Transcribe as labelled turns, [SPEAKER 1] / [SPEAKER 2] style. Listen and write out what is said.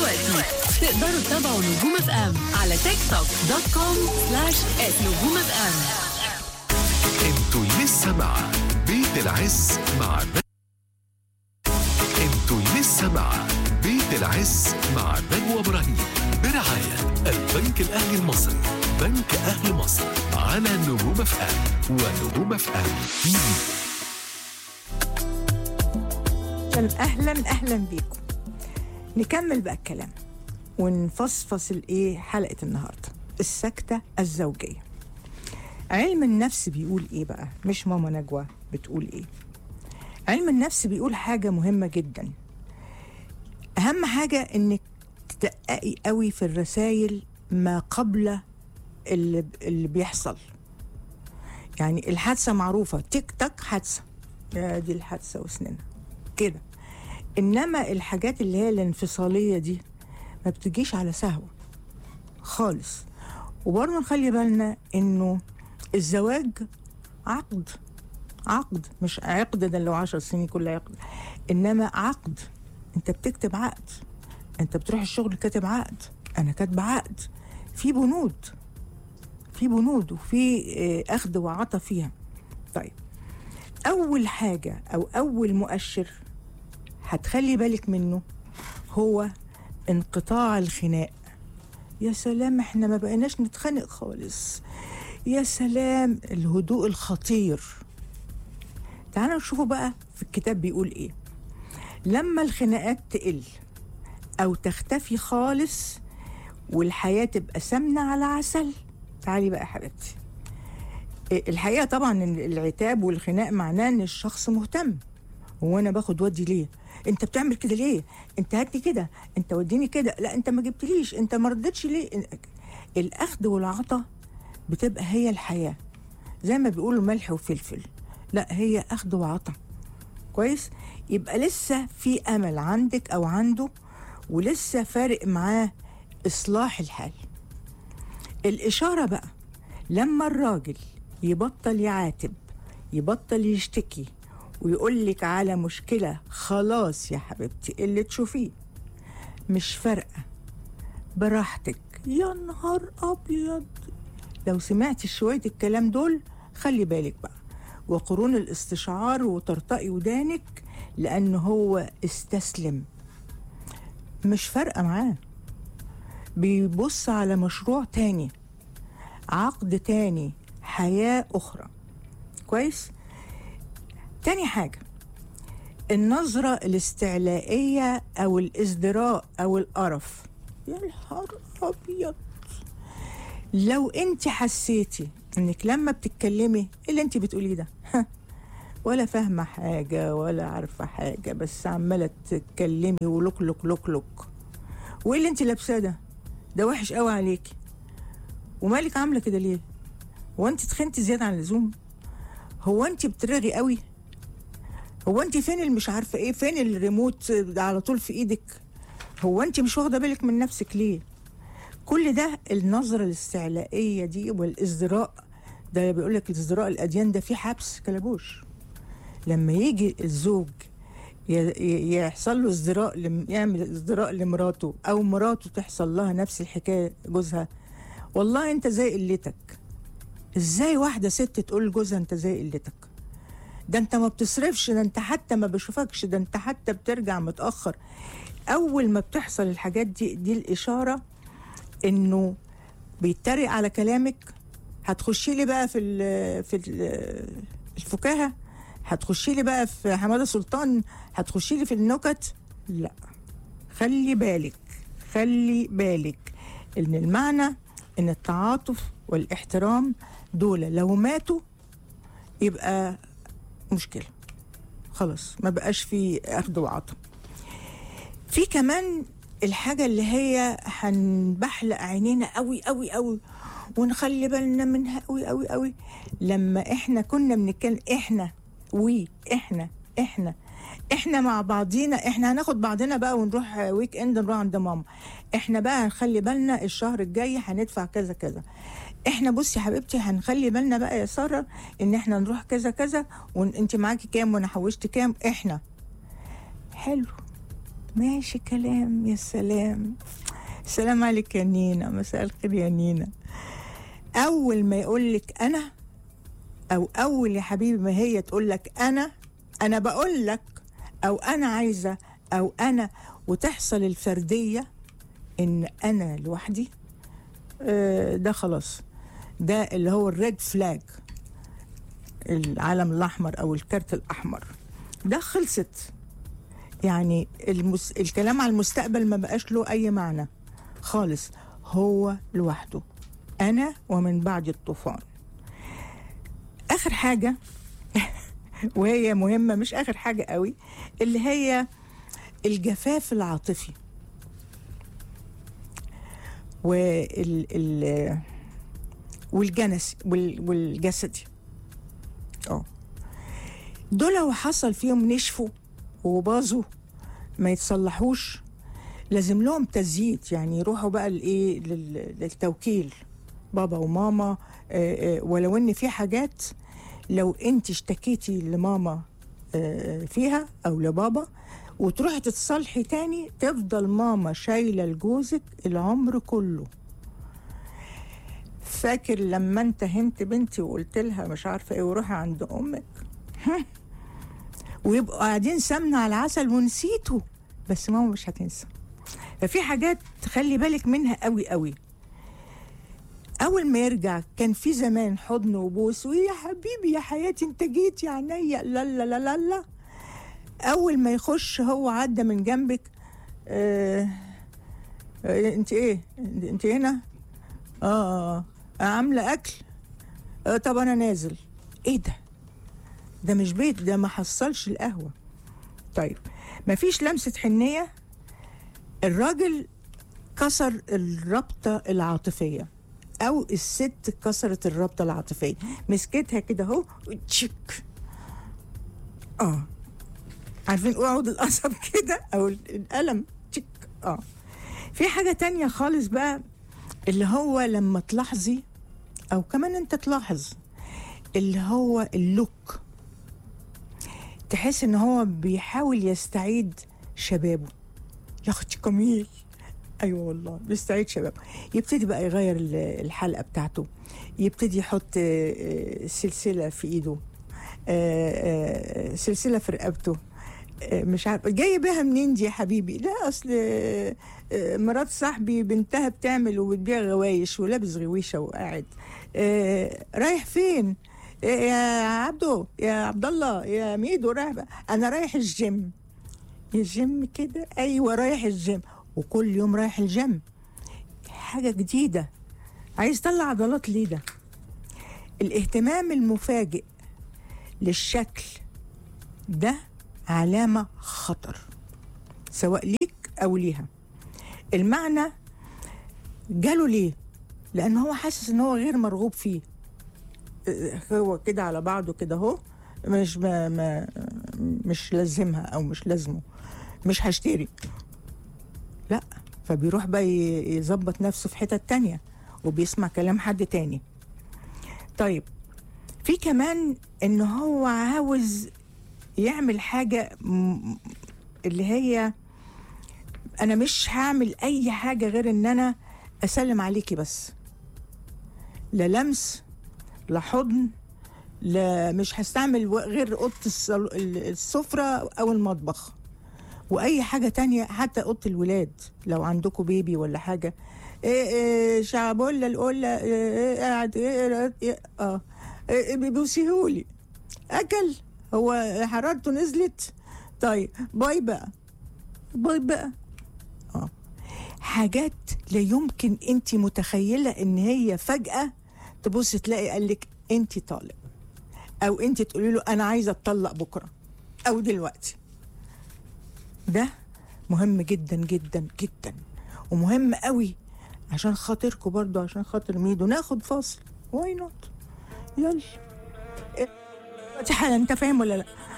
[SPEAKER 1] دلوقتي تقدروا تتابعوا نجوم اف ام على تيك توك دوت كوم سلاش نجوم اف ام
[SPEAKER 2] انتوا لسه مع بيت العز مع انتوا لسه مع بيت العز مع نجوى ابراهيم برعاية البنك الاهلي المصري بنك اهل مصر على نجوم اف ام ونجوم اف ام تي في
[SPEAKER 3] اهلا اهلا اهلا بيكم نكمل بقى الكلام ونفصفص الايه حلقه النهارده السكته الزوجيه علم النفس بيقول ايه بقى مش ماما نجوى بتقول ايه علم النفس بيقول حاجه مهمه جدا اهم حاجه انك تدققي قوي في الرسائل ما قبل اللي, اللي بيحصل يعني الحادثه معروفه تيك تاك حادثه يا دي الحادثه وسنينها كده انما الحاجات اللي هي الانفصاليه دي ما بتجيش على سهوه خالص وبرضه نخلي بالنا انه الزواج عقد عقد مش عقد ده لو عشر سنين كل عقد انما عقد انت بتكتب عقد انت بتروح الشغل كاتب عقد انا كاتبه عقد في بنود في بنود وفي آه، اخذ وعطى فيها طيب اول حاجه او اول مؤشر هتخلي بالك منه هو انقطاع الخناق يا سلام احنا ما بقيناش نتخانق خالص يا سلام الهدوء الخطير تعالوا نشوفوا بقى في الكتاب بيقول ايه لما الخناقات تقل او تختفي خالص والحياة تبقى سمنة على عسل تعالي بقى يا حبيبتي إيه، الحقيقة طبعا إن العتاب والخناق معناه ان الشخص مهتم هو انا باخد ودي ليه انت بتعمل كده ليه انت هاتني كده انت وديني كده لا انت ما جبتليش انت ما ردتش ليه الاخذ والعطاء بتبقى هي الحياه زي ما بيقولوا ملح وفلفل لا هي اخذ وعطاء كويس يبقى لسه في امل عندك او عنده ولسه فارق معاه اصلاح الحال الاشاره بقى لما الراجل يبطل يعاتب يبطل يشتكي ويقول لك على مشكلة خلاص يا حبيبتي اللي تشوفيه مش فارقة براحتك يا نهار أبيض لو سمعتي شوية الكلام دول خلي بالك بقى وقرون الاستشعار وترتقي ودانك لأنه هو استسلم مش فارقة معاه بيبص على مشروع تاني عقد تاني حياة أخرى كويس تاني حاجة النظرة الاستعلائية أو الازدراء أو القرف يا نهار أبيض لو أنت حسيتي إنك لما بتتكلمي إيه اللي أنت بتقوليه ده ولا فاهمة حاجة ولا عارفة حاجة بس عمالة تتكلمي ولوك لوك لوك لوك وإيه اللي أنت لابساه ده ده وحش قوي عليكي ومالك عاملة كده ليه هو أنت تخنتي زيادة عن اللزوم هو أنت بترغي قوي هو انت فين اللي مش عارفه ايه فين الريموت ده على طول في ايدك هو انت مش واخده بالك من نفسك ليه كل ده النظره الاستعلائيه دي والازدراء ده بيقول لك ازدراء الاديان ده فيه حبس كلبوش لما يجي الزوج ي- ي- يحصل له ازدراء لم- يعمل ازدراء لمراته او مراته تحصل لها نفس الحكايه جوزها والله انت زي قلتك ازاي واحده ست تقول لجوزها انت زي قلتك ده انت ما بتصرفش ده انت حتى ما بشوفكش ده انت حتى بترجع متاخر اول ما بتحصل الحاجات دي دي الاشاره انه بيتريق على كلامك هتخشي لي بقى في ال في ال الفكاهه هتخشي لي بقى في حماده سلطان هتخشي لي في النكت لا خلي بالك خلي بالك ان المعنى ان التعاطف والاحترام دول لو ماتوا يبقى مشكله خلاص ما بقاش في اخذ وعطاء في كمان الحاجة اللي هي هنبحلق عينينا قوي قوي قوي ونخلي بالنا منها قوي قوي قوي لما احنا كنا بنتكلم احنا وي احنا احنا احنا مع بعضينا احنا هناخد بعضنا بقى ونروح ويك اند نروح عند ماما احنا بقى هنخلي بالنا الشهر الجاي هندفع كذا كذا احنا بصي يا حبيبتي هنخلي بالنا بقى يا ساره ان احنا نروح كذا كذا وانت معاكي كام وانا حوشت كام احنا حلو ماشي كلام يا سلام السلام عليك يا نينا مساء الخير يا نينا اول ما يقول لك انا او اول يا حبيبي ما هي تقول لك انا انا بقول لك او انا عايزه او انا وتحصل الفرديه ان انا لوحدي آه، ده خلاص ده اللي هو الريد فلاج العلم الاحمر او الكارت الاحمر ده خلصت يعني المس... الكلام على المستقبل ما بقاش له اي معنى خالص هو لوحده انا ومن بعد الطوفان اخر حاجه وهي مهمه مش اخر حاجه قوي اللي هي الجفاف العاطفي وال ال والجنس وال والجسدي اه دول لو حصل فيهم نشفوا وباظوا ما يتصلحوش لازم لهم تزييت يعني يروحوا بقى لايه لل- للتوكيل بابا وماما آه، آه، ولو ان في حاجات لو انت اشتكيتي لماما آه، فيها او لبابا وتروحي تتصالحي تاني تفضل ماما شايله لجوزك العمر كله فاكر لما انت هنت بنتي وقلت لها مش عارفه ايه وروحي عند امك هم. ويبقوا قاعدين سمنه على العسل ونسيتوا بس ماما مش هتنسى ففي حاجات تخلي بالك منها قوي قوي اول ما يرجع كان في زمان حضن وبوس ويا حبيبي يا حياتي انت جيت يا عينيا لا لا لا لا لا اول ما يخش هو عدى من جنبك آه آه انت ايه انت هنا اه آه، عامله اكل آه طب انا نازل ايه ده ده مش بيت ده ما حصلش القهوه طيب مفيش لمسه حنيه الراجل كسر الرابطه العاطفيه او الست كسرت الرابطه العاطفيه مسكتها كده اهو وتشك اه عارفين قعود القصب كده او القلم تشك اه في حاجه تانية خالص بقى اللي هو لما تلاحظي او كمان انت تلاحظ اللي هو اللوك تحس ان هو بيحاول يستعيد شبابه يا اختي جميل ايوه والله بيستعيد شبابه يبتدي بقى يغير ال- الحلقه بتاعته يبتدي يحط آه، آه، سلسله في ايده آه، آه، سلسله في رقبته آه، مش عارفه جاي بيها منين دي يا حبيبي لا اصل آه، آه، مرات صاحبي بنتها بتعمل وبتبيع غوايش ولابس غويشه وقاعد آه، رايح فين آه، يا عبدو يا عبد الله يا ميدو رايح بقى. انا رايح الجيم الجيم كده ايوه رايح الجيم وكل يوم رايح الجيم حاجه جديده عايز يطلع عضلات ليه ده الاهتمام المفاجئ للشكل ده علامه خطر سواء ليك او ليها المعنى جاله ليه لان هو حاسس ان هو غير مرغوب فيه اه، هو كده على بعضه كده اهو مش ما ما مش لازمها او مش لازمه مش هشتري لا فبيروح بقى ي- يظبط نفسه في حتة تانية وبيسمع كلام حد تاني طيب في كمان ان هو عاوز يعمل حاجة م- اللي هي انا مش هعمل اي حاجة غير ان انا اسلم عليكي بس لا لمس لا حضن لا مش هستعمل و- غير اوضه الصل- السفره او المطبخ واي حاجه تانية حتى اوضه الولاد لو عندكم بيبي ولا حاجه إيه إيه شعبولة القلة إيه إيه قاعد إيه إيه اه إيه بيبوسيهولي اكل هو حرارته نزلت طيب باي بقى باي بقى اه حاجات لا يمكن انت متخيله ان هي فجاه تبص تلاقي قال لك انت طالق او انت تقولي له انا عايزه اتطلق بكره او دلوقتي ده مهم جدا جدا جدا ومهم قوي عشان خاطركم برضو عشان خاطر ميدو ناخد فاصل واي نوت يلا إيه، دلوقتي حالا انت فاهم ولا لا